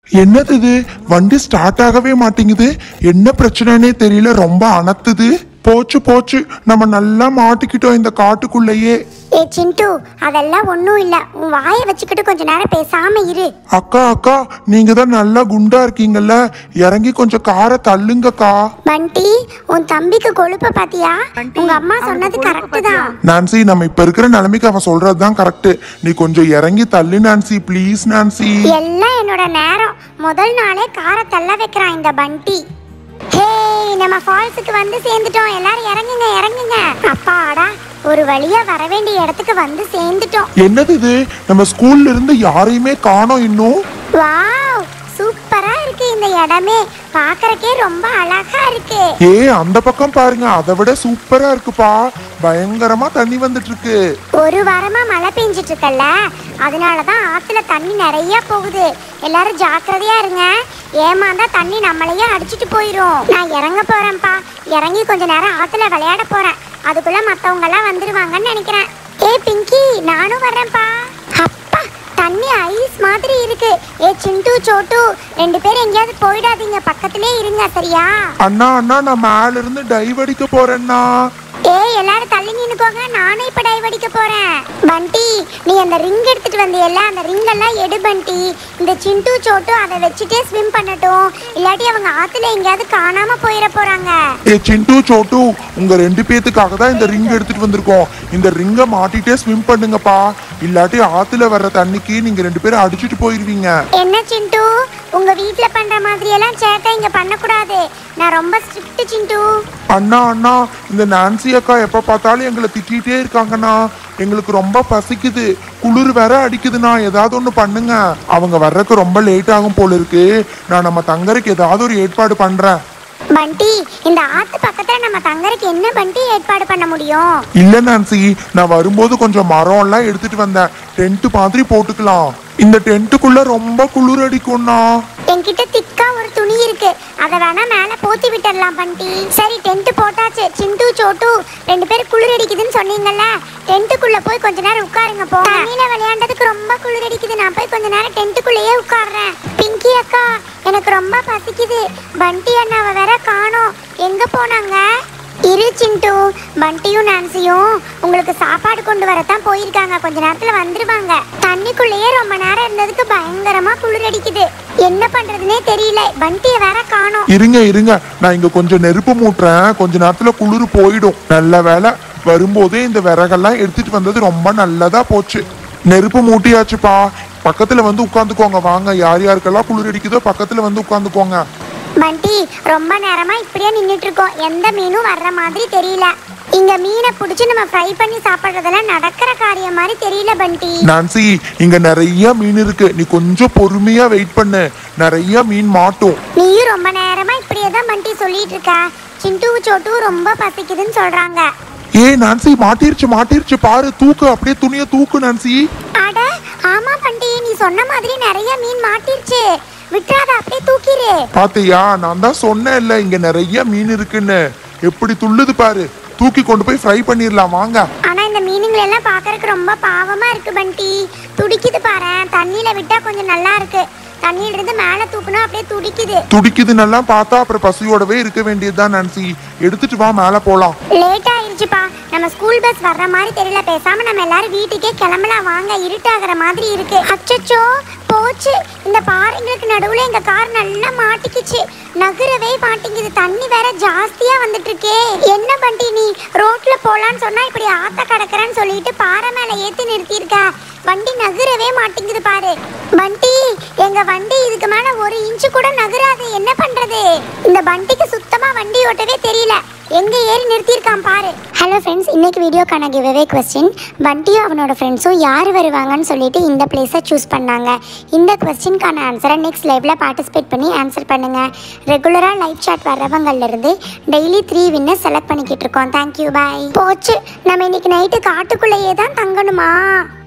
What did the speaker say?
என்னது இது வண்டி ஸ்டார்ட் ஆகவே மாட்டேங்குது என்ன பிரச்சனைனே தெரியல ரொம்ப அனத்துது போச்சு போச்சு நம்ம நல்லா மாட்டிக்கிட்டோம் இந்த காட்டுக்குள்ளேயே ஏ சிண்டு அதெல்லாம் ஒன்றும் இல்லை உன் வாயை வச்சுக்கிட்டு கொஞ்ச நேரம் பேசாம இரு அக்கா அக்கா நீங்க தான் நல்லா குண்டா இருக்கீங்கல்ல இறங்கி கொஞ்சம் காரை தள்ளுங்கக்கா பண்டி உன் தம்பிக்கு கொழுப்ப பாத்தியா உங்க அம்மா சொன்னது கரெக்ட் தான் நான்சி நம்ம இப்ப இருக்கிற நிலைமைக்கு அவன் சொல்றதுதான் கரெக்ட் நீ கொஞ்சம் இறங்கி தள்ளு நான்சி ப்ளீஸ் நான்சி எல்லாம் என்னோட நேரம் முதல் நாளே காரை தள்ள வைக்கிறான் இந்த பண்டி ஹே நம்ம ஃபால்ஸுக்கு வந்து சேர்ந்துட்டோம் எல்லாரும் இறங்குங்க இறங்குங்க அப்பாடா ஒரு வழியா வர வேண்டிய இடத்துக்கு வந்து சேர்ந்துட்டோம் என்னது இது நம்ம ஸ்கூல்ல இருந்து யாரையுமே காணோம் இன்னும் வாவ் சூப்பரா இருக்கு இந்த இடமே பார்க்கறக்கே ரொம்ப அழகா இருக்கு ஏ அந்த பக்கம் பாருங்க அதை விட சூப்பரா இருக்குப்பா பயங்கரமா தண்ணி வந்துட்டு இருக்கு ஒரு வாரமா மழை பெஞ்சிட்டு இருக்கல்ல அதனால தான் ஆத்துல தண்ணி நிறைய போகுது எல்லாரும் ஜாக்கிரதையா இருங்க ஏமாந்தா தண்ணி நம்மளையே அடிச்சிட்டு போயிரும் நான் இறங்க போறேன்ப்பா இறங்கி கொஞ்ச நேரம் ஆத்துல விளையாட போறேன் அதுக்குள்ள மத்தவங்க எல்லாம் வந்துருவாங்கன்னு நினைக்கிறேன் ஏ பிங்கி நானும் வர்றேன்ப்பா அப்பா தண்ணி ஐஸ் மாதிரி இருக்கு ஏ சிண்டு சோட்டு ரெண்டு பேரும் எங்கேயாவது போயிடாதீங்க பக்கத்திலே இருங்க சரியா அண்ணா அண்ணா நான் மேல இருந்து டைவ் அடிக்க போறேன்னா ஏய் எல்லாரும் தள்ளி நின்னுக்கோங்க நானும் இப்ப டைவ் அடிக்க போறேன் பண்டி நீ அந்த ரிங் எடுத்துட்டு வந்தியல்ல அந்த ரிங் எல்லாம் எடு பண்டி இந்த சிண்டு சோட்டு அதை வச்சுட்டே ஸ்விம் பண்ணட்டும் இல்லாட்டி அவங்க ஆத்துல எங்கேயாவது காணாம போயிட போறாங்க ஏ சிண்டு சோட்டு உங்க ரெண்டு பேத்துக்காக தான் இந்த ரிங் எடுத்துட்டு வந்திருக்கோம் இந்த ரிங்கை மாட்டிட்டே ஸ்விம் பண்ணுங்கப்பா இல்லாட்டி ஆத்துல வர்ற தண்ணிக்கு நீங்க ரெண்டு பேரும் அடிச்சிட்டு போயிருவீங்க என்ன சிண்டு உங்க வீட்ல பண்ற மாதிரி எல்லாம் சேட்டை இங்க பண்ணக்கூடாது நான் ரொம்ப ஸ்ட்ரிக்ட் சிண்டு அண்ணா அண்ணா இந்த நான்சி அக்கா எப்ப பார்த்தாலும் எங்களை திட்டிகிட்டே இருக்காங்கண்ணா எங்களுக்கு ரொம்ப பசிக்குது குளிர் வேற அடிக்குதுண்ணா ஏதாவது ஒன்று பண்ணுங்க அவங்க வர்றதுக்கு ரொம்ப லேட் ஆகும் போல இருக்கு நான் நம்ம தங்கருக்கு ஏதாவது ஒரு ஏற்பாடு பண்றேன் பண்டி இந்த ஆத்து பக்கத்துல நம்ம தங்கறதுக்கு என்ன பண்டி ஏற்பாடு பண்ண முடியும் இல்ல நான்சி நான் வரும்போது கொஞ்சம் மரம் எல்லாம் எடுத்துட்டு வந்தேன் டென்ட் மாதிரி போட்டுக்கலாம் இந்த டென்ட்டுக்குள்ள ரொம்ப குளிர் அடிக்கும்ண்ணா என்கிட்ட திக்கா ஒரு துணி இருக்கு அத வேணா மேல போத்தி விட்டுடலாம் பண்டி சரி டென்ட் போட்டாச்சு சிண்டு சோட்டு ரெண்டு பேரும் குளிர் அடிக்குதுன்னு சொன்னீங்கல்ல டென்ட்டுக்குள்ள போய் கொஞ்ச நேரம் உட்காருங்க போ தண்ணியில விளையாண்டதுக்கு ரொம்ப குளிர் அடிக்குது நான் போய் கொஞ்ச நேரம் டென்ட்டுக்குள்ளேயே உட்கார்றேன் பிங்கி அக்கா எனக்கு ரொம்ப பசிக்குது பண்டி அண்ணாவை வேற காணோம் எங்க போனாங்க இரு சிண்டு பண்டியும் நான்சியும் உங்களுக்கு சாப்பாடு கொண்டு வரத்தான் போயிருக்காங்க கொஞ்ச நேரத்துல வந்துருவாங்க தண்ணிக்குள்ளேயே ரொம்ப நேரம் இருந்ததுக்கு பயங்கரமா குளிர் அடிக்குது என்ன பண்றதுனே தெரியல பண்டிய வேற காணோம் இருங்க இருங்க நான் இங்க கொஞ்சம் நெருப்பு மூட்டுறேன் கொஞ்ச நேரத்துல குளிர் போயிடும் நல்ல வேலை வரும்போதே இந்த விறகெல்லாம் எடுத்துட்டு வந்தது ரொம்ப நல்லதா போச்சு நெருப்பு மூட்டியாச்சுப்பா பக்கத்துல வந்து உட்காந்துக்கோங்க வாங்க யார் யாருக்கெல்லாம் குளிர் அடிக்குதோ பக்கத்துல வந்து உட்காந்துக்கோங்க பண்டி ரொம்ப நேரமா இப்படியே நின்னுட்டு இருக்கோம் எந்த மீனும் வர்ற மாதிரி தெரியல இங்க மீனை பிடிச்சி நம்ம ஃப்ரை பண்ணி சாப்பிடுறதெல்லாம் நடக்கிற காரியம் மாதிரி தெரியல பண்டி நான்சி இங்க நிறைய மீன் இருக்கு நீ கொஞ்சம் பொறுமையா வெயிட் பண்ணு நிறைய மீன் மாட்டும் நீயும் ரொம்ப நேரமா இப்படியே தான் பண்டி சொல்லிட்டு இருக்க சிண்டு சோட்டு ரொம்ப பசிக்குதுன்னு சொல்றாங்க ஏ நான்சி மாட்டிருச்சு மாட்டிருச்சு பாரு தூக்கு அப்படியே துணிய தூக்கு நான்சி அட ஆமா பண்டி நீ சொன்ன மாதிரி நிறைய மீன் மாட்டிருச்சு விட்டுறாத அப்படியே தூக்கிரு பாத்தியா நான் தான் சொன்னேன் இல்ல இங்க நிறைய மீன் இருக்குன்னு எப்படி துள்ளுது பாரு தூக்கி கொண்டு போய் ஃப்ரை பண்ணிடலாம் வாங்க ஆனா இந்த மீனுங்களை எல்லாம் பார்க்கறதுக்கு ரொம்ப பாவமா இருக்கு பண்டி துடிக்குது பாரு தண்ணியில விட்டா கொஞ்சம் நல்லா இருக்கு தண்ணியில இருந்து மேல தூக்குனா அப்படியே துடிக்குது துடிக்குதுன்னெல்லாம் பார்த்தா அப்புறம் பசியோடவே இருக்க வேண்டியதுதான் நான்சி எடுத்துட்டு வா மேல போலாம் லேட் ஆயிருச்சுப்பா நம்ம ஸ்கூல் பஸ் வர்ற மாதிரி தெரியல பேசாம நம்ம எல்லாரும் வீட்டுக்கே கிளம்பலாம் வாங்க இருட்டாகிற மாதிரி இருக்கு அச்சச்சோ போச்சு இந்த பாறைங்களுக்கு நடுவுல எங்க கார் நல்லா மாட்டிக்கிச்சு நகரவே மாட்டேங்குது தண்ணி வேற ஜாஸ்தியா வந்துட்டு இருக்கே என்ன பண்டி நீ ரோட்ல போலான்னு சொன்னா இப்படி ஆத்த கடக்குறேன்னு சொல்லிட்டு பாறை மேல ஏத்தி நிறுத்தியிருக்க வண்டி நகரவே மாட்டேங்குது பாரு பண்டி எங்க வண்டி இதுக்கு மேல ஒரு இன்ச்சு கூட நகராது என்ன பண்றது இந்த வண்டிக்கு சுத்தமா வண்டி ஓட்டவே தெரியல எங்க ஏறி நிறுத்தியிருக்கான் பாரு ஹலோ ஃப்ரெண்ட்ஸ் இன்னைக்கு வீடியோக்கான கிவ்அவே கொஸ்டின் பண்டியும் அவனோட ஃப்ரெண்ட்ஸும் யார் வருவாங்கன்னு சொல்லிட்டு இந்த பிளேஸை சூஸ் பண்ணாங்க இந்த கொஸ்டின்கான ஆன்சரை நெக்ஸ்ட் லைவ்ல பார்ட்டிசிபேட் பண்ணி ஆன்சர் பண்ணுங்க ரெகுலராக லைவ் சாட் வர்றவங்கள்ல இருந்து டெய்லி த்ரீ வின்னர் செலக்ட் பண்ணிக்கிட்டு இருக்கோம் தேங்க்யூ பாய் போச்சு நம்ம இன்னைக்கு நைட்டு காட்டுக்குள்ளேயே தான் தங்கணுமா